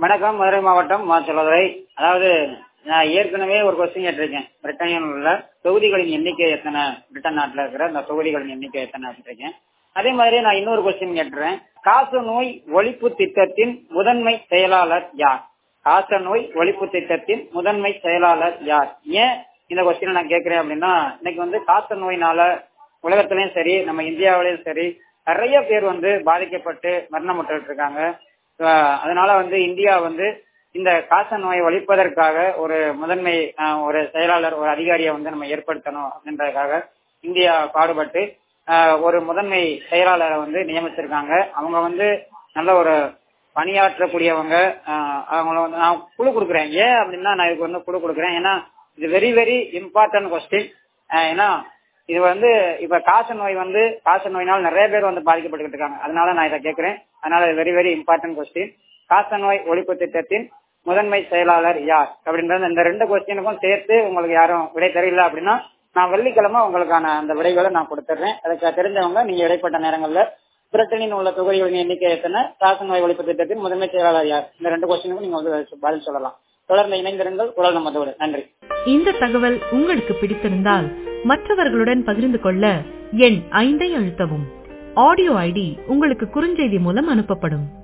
வணக்கம் மதுரை மாவட்டம் மாச்சலதுரை அதாவது நான் ஏற்கனவே ஒரு கொஸ்டின் கேட்டிருக்கேன் பிரிட்டனியில் உள்ள தொகுதிகளின் எண்ணிக்கை எத்தனை பிரிட்டன் நாட்டில் இருக்கிற அந்த தொகுதிகளின் எண்ணிக்கை எத்தனை அப்படின்றிருக்கேன் அதே மாதிரி நான் இன்னொரு கொஸ்டின் கேட்டுறேன் காச நோய் ஒழிப்பு திட்டத்தின் முதன்மை செயலாளர் யார் காச நோய் ஒழிப்பு திட்டத்தின் முதன்மை செயலாளர் யார் ஏன் இந்த கொஸ்டினை நான் கேட்கிறேன் அப்படின்னா இன்னைக்கு வந்து காச நோயினால உலகத்திலயும் சரி நம்ம இந்தியாவிலயும் சரி நிறைய பேர் வந்து பாதிக்கப்பட்டு மரணமுட்டு இருக்காங்க அஹ் அதனால வந்து இந்தியா வந்து இந்த காச நோயை ஒழிப்பதற்காக ஒரு முதன்மை அஹ், ஒரு செயலாளர் ஒரு அதிகாரியை வந்து நம்ம ஏற்படுத்தணும் அப்படின்றதுக்காக இந்தியா பாடுபட்டு அஹ், ஒரு முதன்மை செயலாளரை வந்து நியமிச்சிருக்காங்க அவங்க வந்து நல்ல ஒரு பணியாற்றக்கூடியவங்க அஹ், அவங்கள வந்து நான் குழு கொடுக்குறேன் ஏன் அப்படின்னா நான் இதுக்கு வந்து குழு கொடுக்குறேன் ஏன்னா இது வெரி வெரி இம்பார்ட்டன்ட் கொஸ்டின் ஏன்னா இது வந்து இப்ப காச நோய் வந்து காச நோயினால் நிறைய பேர் வந்து பாதிக்கப்பட்டு இருக்காங்க அதனால நான் இதை கேட்கிறேன் அதனால வெரி வெரி இம்பார்ட்டன்ட் கொஸ்டின் காச நோய் ஒழிப்பு திட்டத்தின் முதன்மை செயலாளர் யார் அப்படின்றது இந்த ரெண்டு கொஸ்டினுக்கும் சேர்த்து உங்களுக்கு யாரும் விடை தெரியல அப்படின்னா நான் வெள்ளிக்கிழமை உங்களுக்கான அந்த விடைகளை நான் கொடுத்துட்றேன் அதுக்கு தெரிஞ்சவங்க நீங்க இடைப்பட்ட நேரங்கள்ல பிரிட்டனின் உள்ள தொகுதிகளின் எண்ணிக்கை எத்தனை காச நோய் ஒழிப்பு திட்டத்தின் முதன்மை செயலாளர் யார் இந்த ரெண்டு கொஸ்டினுக்கும் நீங்க வந்து பதில் சொல்லலாம் தொடர்ந்து இணைந்திருங்கள் குரல் நமதோடு நன்றி இந்த தகவல் உங்களுக்கு பிடித்திருந்தால் மற்றவர்களுடன் பகிர்ந்து கொள்ள எண் ஐந்தை அழுத்தவும் ஆடியோ ஐடி உங்களுக்கு குறுஞ்செய்தி மூலம் அனுப்பப்படும்